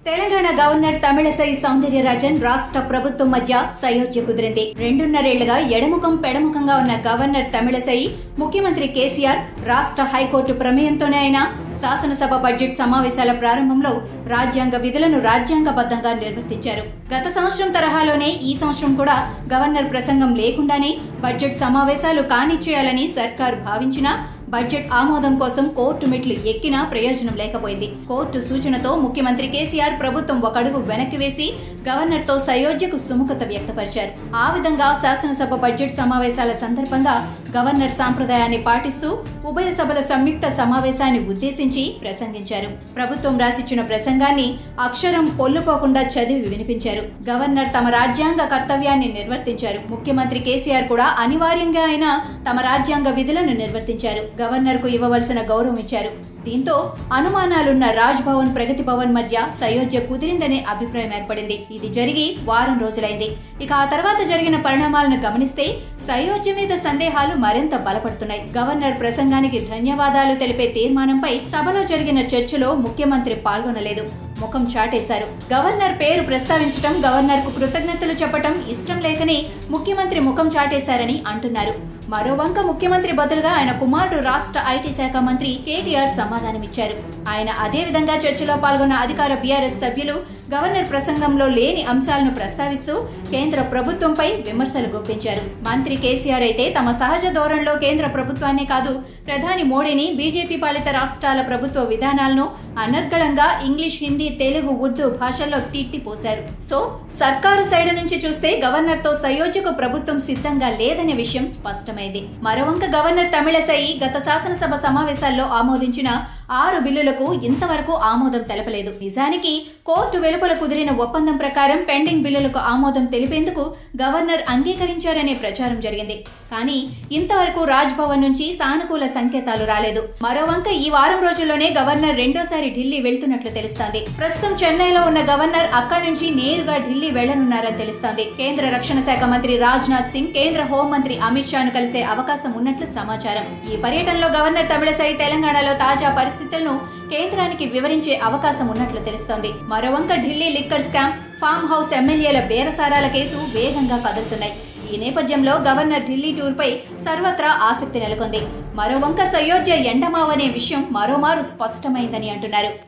Telangana governor Tamilisai Soundararajan రాష్ట్ర ప్రభుత్వం మధ్య సయోధ్య కుదిరింది రెండున్నరేళ్లుగా ఎడముఖం పెడముఖంగా ఉన్న గవర్నర్ తమిళసై ముఖ్యమంత్రి కేసీఆర్ రాష్ట్ర హైకోర్టు ప్రమేయంతోనే అయినా శాసనసభ బడ్జెట్ సమావేశాల ప్రారంభంలో రాజ్యాంగ విధులను రాజ్యాంగబద్ధంగా నిర్వర్తించారు గత సంవత్సరం తరహాలోనే ఈ సంవత్సరం కూడా గవర్నర్ ప్రసంగం లేకుండానే బడ్జెట్ సమావేశాలు కానిచ్చేయాలని సర్కార్ భావించినా బడ్జెట్ ఆమోదం కోసం కోర్టు మెట్లు ఎక్కినా ప్రయోజనం లేకపోయింది కోర్టు సూచనతో ముఖ్యమంత్రి కేసీఆర్ ప్రభుత్వం ఒక అడుగు వెనక్కి వేసి గవర్నర్ తో సయోధ్యకు సుముఖత వ్యక్తపరిచారు ఆ విధంగా శాసనసభ బడ్జెట్ సమావేశాల సందర్భంగా గవర్నర్ సాంప్రదాయాన్ని పాటిస్తూ ఉభయ సభల సంయుక్త సమావేశాన్ని ఉద్దేశించి ప్రసంగించారు ప్రభుత్వం రాసిచ్చిన ప్రసంగాన్ని అక్షరం పొల్లుపోకుండా చదివి వినిపించారు గవర్నర్ తమ రాజ్యాంగ కర్తవ్యాన్ని నిర్వర్తించారు ముఖ్యమంత్రి కేసీఆర్ కూడా అనివార్యంగా అయినా తమ రాజ్యాంగ విధులను నిర్వర్తించారు గవర్నర్ కు ఇవ్వవలసిన గౌరవం ఇచ్చారు దీంతో అనుమానాలున్న రాజ్ భవన్ ప్రగతి భవన్ మధ్య సయోధ్య కుదిరిందనే అభిప్రాయం ఏర్పడింది ఇది జరిగి వారం రోజులైంది ఇక ఆ తర్వాత జరిగిన పరిణామాలను గమనిస్తే సయోధ్య మీద సందేహాలు మరింత బలపడుతున్నాయి గవర్నర్ ప్రసంగానికి ధన్యవాదాలు తెలిపే తీర్మానంపై సభలో జరిగిన చర్చలో ముఖ్యమంత్రి పాల్గొనలేదు ముఖం చాటేశారు గవర్నర్ పేరు ప్రస్తావించటం గవర్నర్ కు కృతజ్ఞతలు చెప్పటం ఇష్టం లేకనే ముఖ్యమంత్రి ముఖం చాటేశారని అంటున్నారు మరో వంక ముఖ్యమంత్రి బదులుగా ఆయన కుమారుడు రాష్ట్ర ఐటీ శాఖ మంత్రి కేటీఆర్ సమాధానమిచ్చారు ఆయన అదే విధంగా చర్చలో పాల్గొన్న అధికార బీఆర్ఎస్ సభ్యులు గవర్నర్ ప్రసంగంలో లేని అంశాలను ప్రస్తావిస్తూ కేంద్ర ప్రభుత్వంపై విమర్శలు గుప్పించారు మంత్రి కేసీఆర్ అయితే తమ సహజ ధోరణిలో కేంద్ర ప్రభుత్వాన్నే కాదు ప్రధాని మోడీని బీజేపీ పాలిత రాష్ట్రాల ప్రభుత్వ విధానాలను అనర్గళంగా ఇంగ్లీష్ హిందీ తెలుగు ఉర్దూ భాషల్లో తిట్టిపోశారు సో సర్కారు సైడ్ నుంచి చూస్తే గవర్నర్ తో సయోధ్యకు ప్రభుత్వం సిద్ధంగా లేదనే విషయం స్పష్టమైంది మరోవంక గవర్నర్ తమిళసై గత శాసనసభ సమావేశాల్లో ఆమోదించిన ఆరు బిల్లులకు ఇంతవరకు ఆమోదం తెలపలేదు నిజానికి కోర్టు వెలుపల కుదిరిన ఒప్పందం ప్రకారం పెండింగ్ బిల్లులకు ఆమోదం తెలిపేందుకు గవర్నర్ అంగీకరించారనే ప్రచారం జరిగింది కానీ ఇంతవరకు రాజ్ భవన్ నుంచి సానుకూల సంకేతాలు రాలేదు మరోవంక ఈ వారం రోజుల్లోనే గవర్నర్ రెండోసారి ఢిల్లీ వెళ్తున్నట్లు తెలుస్తోంది ప్రస్తుతం చెన్నైలో ఉన్న గవర్నర్ అక్కడి నుంచి నేరుగా ఢిల్లీ వెళ్లనున్నారని తెలుస్తోంది కేంద్ర రక్షణ శాఖ మంత్రి రాజ్నాథ్ సింగ్ కేంద్ర హోంమంత్రి అమిత్ షాను కలిసే అవకాశం ఉన్నట్లు సమాచారం ఈ పర్యటనలో గవర్నర్ తమిళసై తెలంగాణలో తాజా పరిస్థితులను కేంద్రానికి వివరించే అవకాశం ఉన్నట్లు తెలుస్తోంది మరోవంక Delhi liquor scam farmhouse ఎమ్మెల్యేల బేరసారాల కేసు వేగంగా కదులుతున్నాయి ఈ నేపథ్యంలో గవర్నర్ ఢిల్లీ టూర్పై సర్వత్రా ఆసక్తి నెలకొంది మరోవంక సయోధ్య ఎండమావనే విషయం మరోమారు స్పష్టమైందని అంటున్నారు